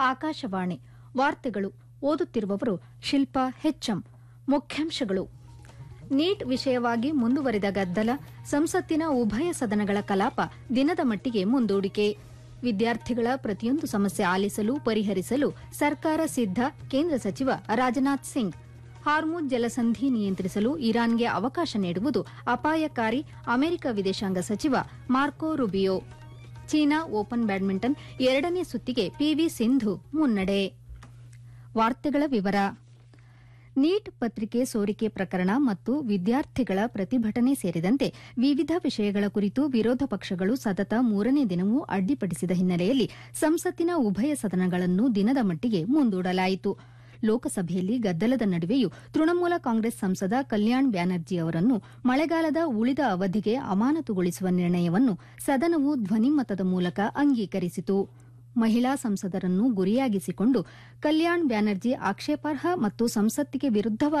ಆಕಾಶವಾಣಿ ವಾರ್ತೆಗಳು ಓದುತ್ತಿರುವವರು ಶಿಲ್ಪಾ ಹೆಚ್ಚಂ ಮುಖ್ಯಾಂಶಗಳು ನೀಟ್ ವಿಷಯವಾಗಿ ಮುಂದುವರಿದ ಗದ್ದಲ ಸಂಸತ್ತಿನ ಉಭಯ ಸದನಗಳ ಕಲಾಪ ದಿನದ ಮಟ್ಟಿಗೆ ಮುಂದೂಡಿಕೆ ವಿದ್ಯಾರ್ಥಿಗಳ ಪ್ರತಿಯೊಂದು ಸಮಸ್ಯೆ ಆಲಿಸಲು ಪರಿಹರಿಸಲು ಸರ್ಕಾರ ಸಿದ್ದ ಕೇಂದ್ರ ಸಚಿವ ರಾಜನಾಥ್ ಸಿಂಗ್ ಹಾರ್ಮುಜ್ ಜಲಸಂಧಿ ನಿಯಂತ್ರಿಸಲು ಇರಾನ್ಗೆ ಅವಕಾಶ ನೀಡುವುದು ಅಪಾಯಕಾರಿ ಅಮೆರಿಕ ವಿದೇಶಾಂಗ ಸಚಿವ Marco Rubio China Open badminton ಎರಡನೇ ಸುತ್ತಿಗೆ ಪಿವಿ ಸಿಂಧು ಮುನ್ನಡೆ ವಾರ್ತೆಗಳ ವಿವರ ನೀಟ್ ಪತ್ರಿಕೆ ಸೋರಿಕೆ ಪ್ರಕರಣ ಮತ್ತು ವಿದ್ಯಾರ್ಥಿಗಳ ಪ್ರತಿಭಟನೆ ಸೇರಿದಂತೆ ವಿವಿಧ ವಿಷಯಗಳ ಕುರಿತು ವಿರೋಧ ಪಕ್ಷಗಳು ಸತತ ಮೂರನೇ ದಿನವೂ ಅಡ್ಡಿಪಡಿಸಿದ ಹಿನ್ನೆಲೆಯಲ್ಲಿ ಸಂಸತ್ತಿನ ಉಭಯ ಸದನಗಳನ್ನು ದಿನದ ಮಟ್ಟಿಗೆ ಮುಂದೂಡಲಾಯಿತು ಲೋಕಸಭೆಯಲ್ಲಿ ಗದ್ದಲದ ನಡುವೆಯೂ ತೃಣಮೂಲ ಕಾಂಗ್ರೆಸ್ ಸಂಸದ ಕಲ್ಯಾಣ್ ಬ್ಯಾನರ್ಜಿ ಅವರನ್ನು ಮಳೆಗಾಲದ ಉಳಿದ ಅವಧಿಗೆ ಅಮಾನತುಗೊಳಿಸುವ ನಿರ್ಣಯವನ್ನು ಸದನವು ಧ್ವನಿಮತದ ಮೂಲಕ ಅಂಗೀಕರಿಸಿತು ಮಹಿಳಾ ಸಂಸದರನ್ನು ಗುರಿಯಾಗಿಸಿಕೊಂಡು ಕಲ್ಯಾಣ್ ಬ್ಯಾನರ್ಜಿ ಆಕ್ಷೇಪಾರ್ಹ ಮತ್ತು ಸಂಸತ್ತಿಗೆ ವಿರುದ್ದವಾದ